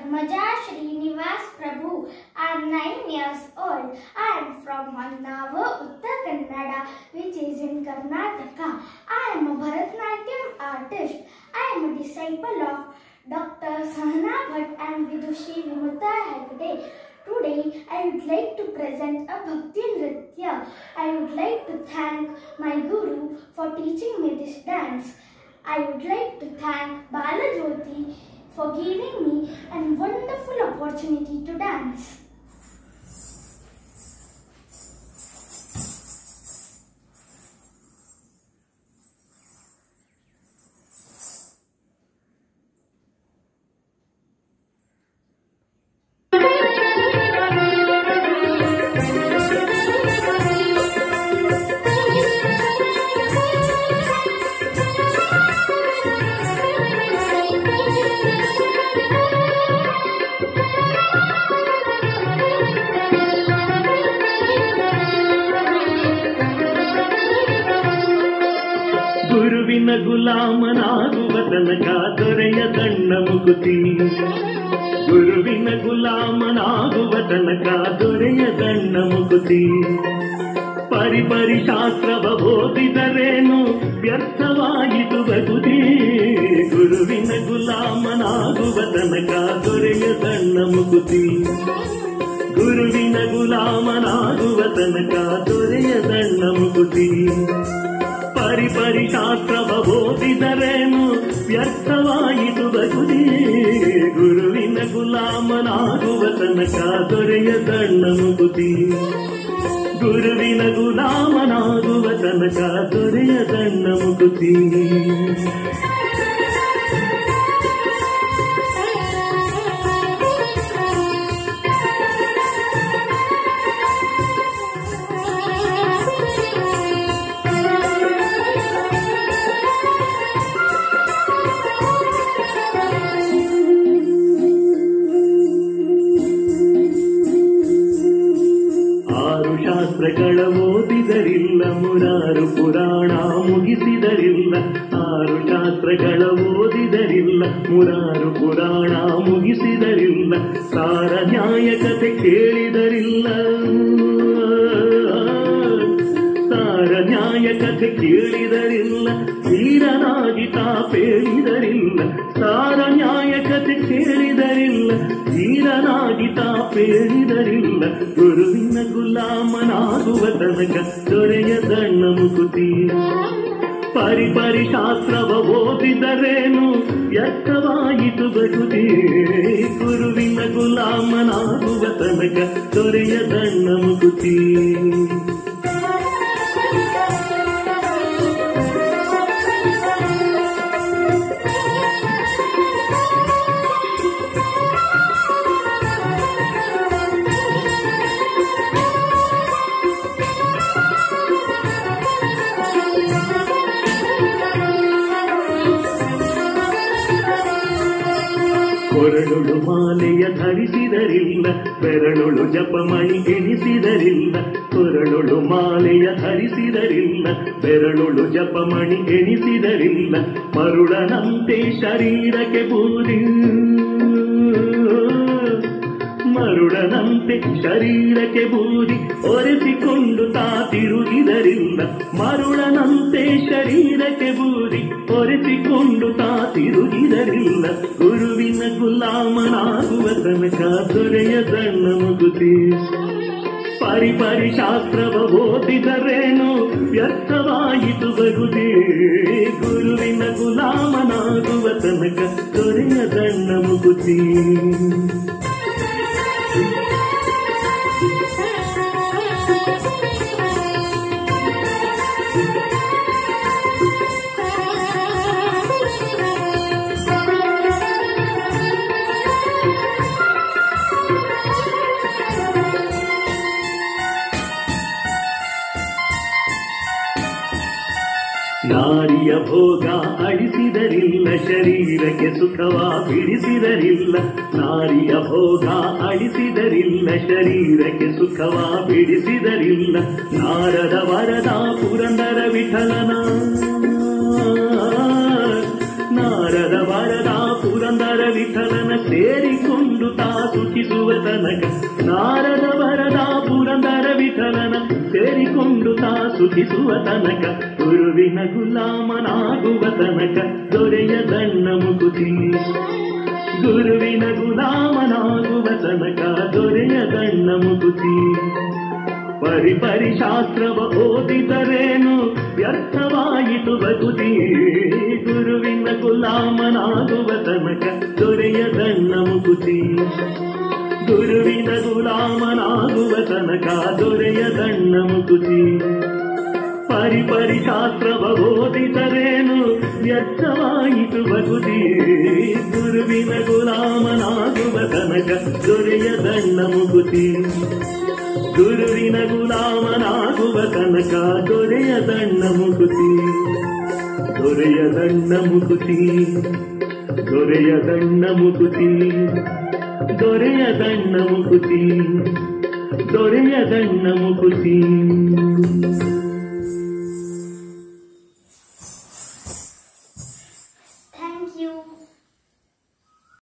Padmaja Srinivas Prabhu. I am 9 years old. I am from Mannava, Uttar Kannada, which is in Karnataka. I am a Bharatanatyam artist. I am a disciple of Dr. Sahana Bhatt and Vidushi Vimuta Hegde. Today, I would like to present a Bhakti Nritya. I would like to thank my Guru for teaching me this dance. I would like to thank Balajyoti for giving me a wonderful opportunity to dance. ಗುರುವಿನ ಗುಲಾಮನಾಗುವ ತನಕ ದೊರೆಯ ದಂಡ ಮುಗುತಿ ಗುರುವಿನ ಗುಲಾಮನಾಗುವ ತನಕ ದೊರೆಯ ದಂಡ ಮುಗುತಿ ಪರಿ ಪರಿ ಶಾಸ್ತ್ರವ ಓದಿದರೇನು ವ್ಯರ್ಥವಾಯಿತು ಬಗುದಿ ಗುರುವಿನ ಗುಲಾಮನಾಗುವ ತನಕ ದೊರೆಯ ದಂಡ ಮುಗುತಿ ಗುರುವಿನ ಗುಲಾಮನಾಗುವ ತನಕ ದೊರೆಯ ದಂಡ ಮುಗುತಿ ಪರಿ ಪರಿ ಶಾಸ್ತ್ರವ ಓದಿದರೇನು ವ್ಯರ್ಥವಾಯಿತು ಬಗುದಿ ಗುರುವಿನ ಗುಲಾಮನಾಗುವ ತನಕ ದೊರೆಯ ದಂಡ ಮುಗುದಿ ಗುರುವಿನ ಗುಲಾಮನಾಗುವ ತನಕ ದೊರೆಯ ದಂಡ ಮುಗುದಿ ಆರು ಶಾಸ್ತ್ರಗಳ ಓದಿದರಿಲ್ಲ ಮುರಾರು ಪುರಾಣ ಮುಗಿಸಿದರಿಲ್ಲ ಆರು ಶಾಸ್ತ್ರಗಳ ಓದಿದರಿಲ್ಲ ಮುರಾರು ಪುರಾಣ ಮುಗಿಸಿದರಿಲ್ಲ ಸಾರ ನ್ಯಾಯ ಕಥೆ ಕೇಳಿದರಿಲ್ಲ ಸಾರ ನ್ಯಾಯ ಕಥೆ ಕೇಳಿದರಿಲ್ಲ ಧೀರನಾಗಿ ತಾಪೇಳಿದರಿಲ್ಲ ಸಾರ ನ್ಯಾಯ ಕಥೆ ಕೇಳಿದರಿಲ್ಲ ಧೀರನಾಗಿ ತಾಪೇಳಿದರಿಲ್ಲ ಗುರುವಿನ ಗುಲಾಮನಾಗುವ ತನಕ ದೊರೆಯ ದಂಡ ಮುಕುತಿ ಪರಿ ಪರಿ ಶಾಸ್ತ್ರವ ಓದಿದರೇನು ವ್ಯರ್ಥವಾಯಿತು ಬಗುದಿ ಗುರುವಿನ ಗುಲಾಮನಾಗುವ ತನಕ ದೊರೆಯ ದಂಡ ಮುಕುತಿ ಕೊರಳುಳು ಮಾಲೆಯ ಧರಿಸಿದರಿಲ್ಲ ಬೆರಳುಳು ಜಪಮಣಿ ಎಣಿಸಿದರಿಲ್ಲ ಕೊರಳುಳು ಮಾಲೆಯ ಧರಿಸಿದರಿಲ್ಲ ಬೆರಳುಳು ಜಪಮಣಿ ಎಣಿಸಿದರಿಲ್ಲ ಮರುಳನಂತೆ ಶರೀರಕ್ಕೆ ಬೂದಿ ಮರುಳನಂತೆ ಶರೀರಕ್ಕೆ ಬೂದಿ ಒರೆಸಿಕೊಂಡು ತಾ ತಿರುಗಿದರಿಲ್ಲ ಮರುಳನಂತೆ ಶರೀರಕ್ಕೆ ಬೂದಿ ಒರೆಸಿಕೊಂಡು ತಾ ತಿರುಗಿದರಿಲ್ಲ ಗುರುವಿನ ಗುಲಾಮನಾಗುವ ತನಕ ದೊರೆಯ ದಂಡ ಮುಗುತಿ ಪರಿ ಪರಿ ಶಾಸ್ತ್ರವ ಓದಿದರೇನು ವ್ಯರ್ಥವಾಯಿತು ಬಗುದಿ ಗುರುವಿನ ಗುಲಾಮನಾಗುವ ತನಕ ದೊರೆಯ ದಂಡ ಮುಗುತಿ ನಾರಿಯ ಭೋಗ ಅಳಿಸಿದರಿಲ್ಲ ಶರೀರಕ್ಕೆ ಸುಖವ ಬಿಡಿಸಿದರಿಲ್ಲ ನಾರಿಯ ಭೋಗ ಅಳಿಸಿದರಿಲ್ಲ ಶರೀರಕ್ಕೆ ಸುಖವ ಬಿಡಿಸಿದರಿಲ್ಲ ನಾರದ ವರದ ಪುರಂದರ ವಿಠಲನ ನಾರದ ವರದ ಪುರಂದರ ವಿಠಲನ ಸೇರಿಕೊಂಡು ಮುಗಿಸುವ ತನಕ ನಾರದ ಬರದ ಪುರಂದರ ವಿಠಲನ ಸೇರಿಕೊಂಡು ತಾ ಸುಖಿಸುವ ತನಕ ಗುರುವಿನ ಗುಲಾಮನಾಗುವ ತನಕ ದೊರೆಯ ದಣ್ಣ ಮುಕುತಿ ಗುರುವಿನ ಗುಲಾಮನಾಗುವ ತನಕ ದೊರೆಯ ದಣ್ಣ ಮುಕುತಿ ಪರಿ ಪರಿ ಶಾಸ್ತ್ರವ ಓದಿದರೇನು ವ್ಯರ್ಥವಾಯಿತು ಬದುಕಿ ಗುರುವಿನ ಗುಲಾಮನಾಗುವ ತನಕ ದೊರೆಯ ದಣ್ಣ ಮುಕುತಿ ಗುರುವಿನ ಗುಲಾಮನಾಗುವ ತನಕ ದೊರೆಯ ದಣ್ಣ ಮುಕುತಿ ಪರಿ ಪರಿ ಶಾಸ್ತ್ರವ ಓದಿದರೇನು ವ್ಯರ್ಥವಾಯಿತು ಬಗುದಿ ಗುರುವಿನ ಗುಲಾಮನಾಗುವ ತನಕ ದೊರೆಯ ದಣ್ಣ ಮುಕುತಿ ಗುರುವಿನ ಗುಲಾಮನಾಗುವ ತನಕ ದೊರೆಯ ದಣ್ಣ ಮುಕುತಿ ದೊರೆಯ ದಣ್ಣ ಮುಕುತಿ ದೊರೆಯ ದಣ್ಣ ಮುಕುತಿ ದೊರೆಯ ದಣ್ಣ ಮುಕುತಿ ದೊರೆಯ ದಣ್ಣ ಮುಕುತಿ